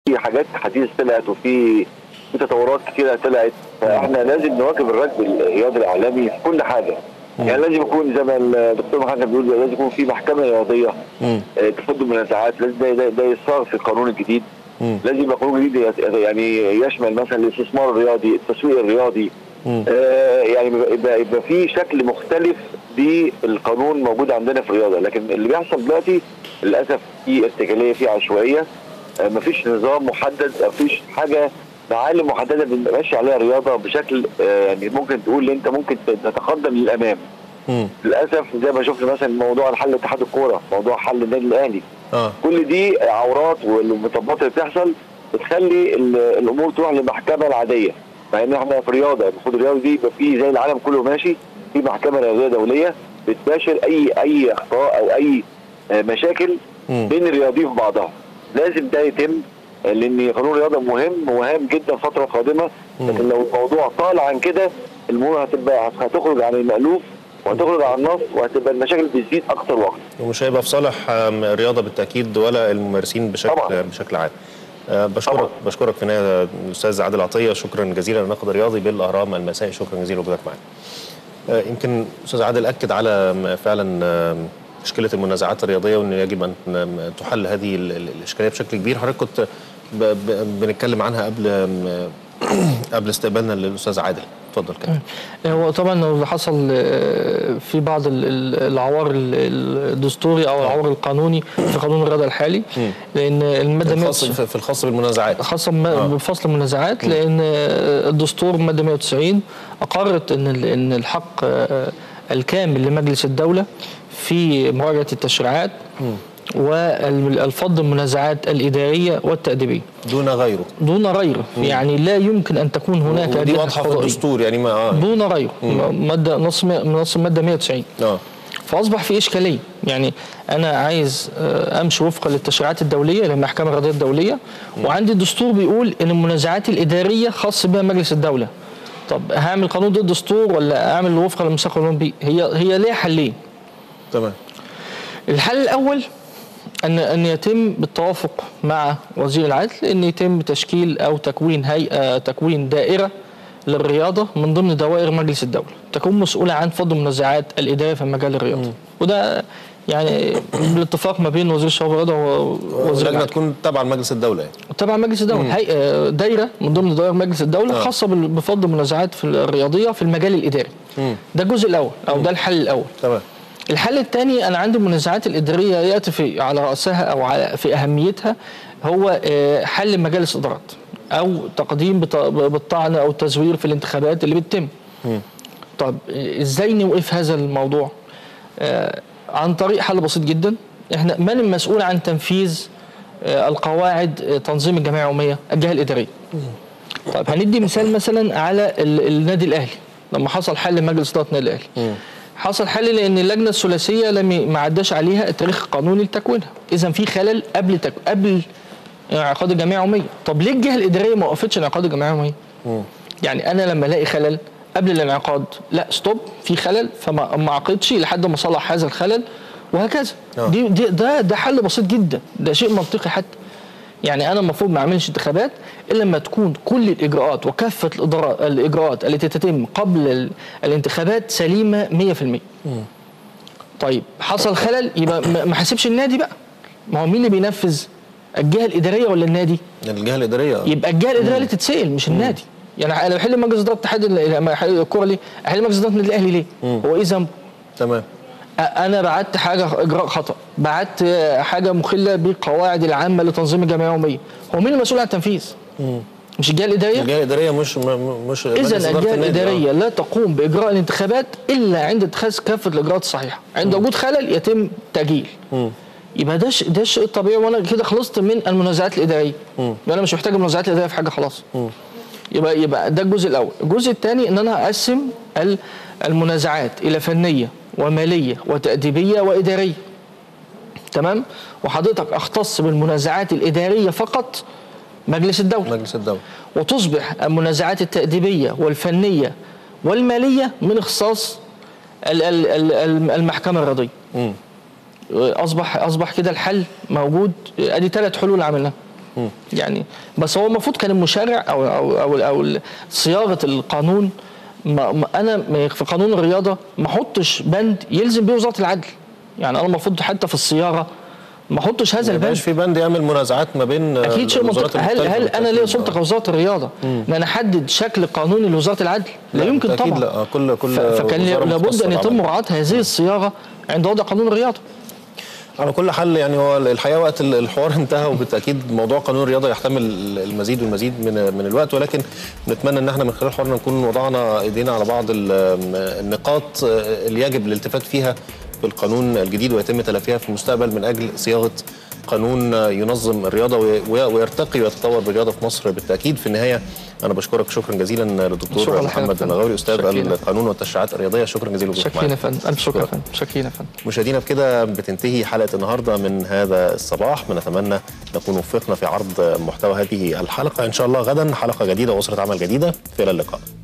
في حاجات حديث طلعت وفي في تطورات كتيره طلعت فاحنا لازم نواكب الركب الرياضي الاعلامي في كل حاجه يعني لازم يكون زي ما الدكتور محمد بيقول لازم يكون في محكمه رياضيه مم. آه، تفض المنازعات لازم ده, ده, ده يصاغ في القانون الجديد مم. لازم يبقى قانون جديد يت- يعني يشمل مثلا الاستثمار الرياضي التسويق الرياضي مم. آه يعني يبقى, يبقى, يبقى في شكل مختلف بالقانون موجود عندنا في الرياضه لكن اللي بيحصل دلوقتي للاسف في ارتجاليه في عشوائيه آه مفيش نظام محدد مفيش حاجه معالم محدده بنمشي عليها الرياضه بشكل آه يعني ممكن تقول ان انت ممكن تتقدم للامام مم. للاسف زي ما شفنا مثلا موضوع حل اتحاد الكوره موضوع حل النادي الاهلي اه كل دي عورات والمطبات اللي بتحصل بتخلي ال- الامور تروح للمحكمه العاديه مع ان احنا في رياضه المفروض الرياضه دي يبقى في زي العالم كله ماشي في محكمه رياضيه دوليه بتباشر اي اي اخطاء او اي آه، مشاكل مم. بين الرياضيين في بعضها لازم ده يتم آه، لان قانون الرياضه مهم وهام جدا الفتره القادمه لكن لو الموضوع طال عن كده الامور هتبقى هتخرج عن المالوف وهتخرج عن النص وهتبقى المشاكل بتزيد اكتر واكتر ومش هيبقى في صالح آم، الرياضه بالتاكيد ولا الممارسين بشكل طبعاً. بشكل عام آه، بشكرك طبعاً. بشكرك في النهايه الاستاذ عادل عطيه شكرا جزيلا الناقد الرياضي بالاهرام المسائي شكرا جزيلا لوجودك معنا آه، يمكن استاذ عادل اكد على آم، فعلا آم، مشكله المنازعات الرياضيه وان يجب ان آم، تحل هذه ال- ال- الاشكاليه بشكل كبير حضرتك كنت ب- ب- بنتكلم عنها قبل آم، قبل استقبالنا للاستاذ عادل اتفضل كده هو طبعا اللي حصل آه، في بعض ال- ال- العوار ال- الدستوري او العوار القانوني في قانون الرياضه الحالي لان الماده الخاص 190 في في الخاص بالمنازعات خاصة بم- آه. بفصل المنازعات لأن آه، الدستور مادة 190 أقرت أن ال- أن الحق آه، الكامل لمجلس الدولة في مراجعة التشريعات والفض المنازعات الإدارية والتأديبية دون غيره دون غيره يعني لا يمكن أن تكون هناك ودي أجهزة واضحه في قضائية الدستور يعني ما آه. دون غيره مادة نص نص المادة 190 اه فاصبح في اشكاليه يعني انا عايز آه، امشي وفقا للتشريعات الدوليه للمحكمه الرياضيه الدوليه وعندي الدستور بيقول ان المنازعات الاداريه خاص بها مجلس الدوله طب هعمل قانون ضد الدستور ولا اعمل وفقا للميثاق الاولمبي هي هي ليها حلين تمام الحل الاول ان ان يتم بالتوافق مع وزير العدل ان يتم تشكيل او تكوين هيئه تكوين دائره للرياضه من ضمن دوائر مجلس الدوله تكون مسؤوله عن فض المنازعات الاداريه في مجال الرياضه وده يعني بالاتفاق ما بين وزير الشباب والرياضه ووزير اللجنه العدل تكون تبع مجلس الدوله يعني تبع مجلس الدوله هيئه دايره من ضمن دوائر مجلس الدوله آه. خاصه بال- بفض المنازعات في الرياضيه في المجال الاداري ده الجزء الاول او ده الحل الاول تمام الحل الثاني انا عندي المنازعات الاداريه ياتي في على راسها او على في اهميتها هو آه، حل مجالس ادارات او تقديم بط- بالطعن او التزوير في الانتخابات اللي بتتم طب آه، ازاي نوقف هذا الموضوع آه، عن طريق حل بسيط جدا احنا من المسؤول عن تنفيذ آه، القواعد آه، تنظيم الجمعيه العموميه الجهه الاداريه طيب هندي مثال مثلا على ال- النادي الاهلي لما حصل حل مجلس اداره النادي الاهلي حصل حل لان اللجنه الثلاثيه لم ي- ما عداش عليها التاريخ القانوني لتكوينها اذا في خلل قبل تك... قبل انعقاد الجمعيه العموميه طب ليه الجهه الاداريه ما وقفتش انعقاد الجمعيه العموميه يعني انا لما الاقي خلل قبل الانعقاد لا ستوب في خلل فما ما اعقدش لحد ما اصلح هذا الخلل وهكذا آه. دي, دي ده ده حل بسيط جدا ده شيء منطقي حتى يعني انا المفروض ما اعملش انتخابات الا لما تكون كل الاجراءات وكافه الإدارات- الاجراءات التي تتم قبل ال- الانتخابات سليمه 100% طيب حصل خلل يبقى ما ما حاسبش النادي بقى ما هو مين اللي بينفذ الجهه الاداريه ولا النادي يعني الجهه الاداريه آه. يبقى الجهه الاداريه اللي تتسال مش النادي يعني انا بحل مجلس اداره اتحاد ال- لما أحل الكوره ليه؟ احل مجلس اداره النادي الاهلي ليه؟ هو ايه ذنبه؟ تمام أ- انا بعت حاجه اجراء خطا بعت آه، حاجه مخله بالقواعد العامه لتنظيم الجمعيه العموميه هو مين المسؤول عن التنفيذ؟ مش الجهه الاداريه؟ الجهه الاداريه مش م- مش مجلس اذا إدارة الجهه النادي، آه. الاداريه لا تقوم باجراء الانتخابات الا عند اتخاذ كافه الاجراءات الصحيحه عند وجود خلل يتم تاجيل يبقى ده ش- ده الشيء الطبيعي وانا كده خلصت من المنازعات الاداريه يبقى انا مش محتاج المنازعات الاداريه في حاجه خلاص يبقى يبقى ده الجزء الاول الجزء الثاني ان انا اقسم ال- المنازعات الى فنيه وماليه وتاديبيه واداريه تمام وحضرتك اختص بالمنازعات الاداريه فقط مجلس الدوله مجلس الدوله وتصبح المنازعات التأديبية والفنية والمالية من اختصاص ال- ال- ال- ال- المحكمة الرياضية. مم. أصبح أصبح كده الحل موجود أدي ثلاث حلول عملناها. يعني بس هو المفروض كان المشرع او او او, أو صياغه القانون ما ما انا ما- في قانون الرياضه ما احطش بند يلزم بيه وزاره العدل يعني انا المفروض حتى في الصياغه ما احطش هذا ما البند يبقاش في بند يعمل منازعات ما بين اكيد شيء الوزارات منطقي هل المختلفة هل انا ليا بالتأكيد. سلطه كوزاره الرياضه ان انا احدد شكل قانوني لوزاره العدل لا, يمكن بالتأكيد طبعا لا آه، كل كل ف- فكان وزارة لابد مختصة ان يتم بعملها. مراعاه هذه الصياغه عند وضع قانون الرياضه على كل حال يعني هو الحقيقه وقت ال- الحوار انتهى وبالتاكيد موضوع قانون الرياضه يحتمل المزيد والمزيد من من الوقت ولكن نتمنى ان احنا من خلال حوارنا نكون وضعنا ايدينا على بعض ال- النقاط اللي يجب الالتفات فيها في القانون الجديد ويتم تلافيها في المستقبل من اجل صياغه قانون ينظم الرياضه وي- ويرتقي ويتطور بالرياضه في مصر بالتاكيد في النهايه انا بشكرك شكرا جزيلا للدكتور شكراً محمد لحضرتك. المغاوري استاذ شكراً. القانون والتشريعات الرياضيه شكرا جزيلا لوجودك شاكرين معنا. يا فندم الف شكر يا فندم شاكرين يا فندم مشاهدينا بكده بتنتهي حلقه النهارده من هذا الصباح بنتمنى نكون وفقنا في عرض محتوى هذه الحلقه ان شاء الله غدا حلقه جديده واسره عمل جديده في اللقاء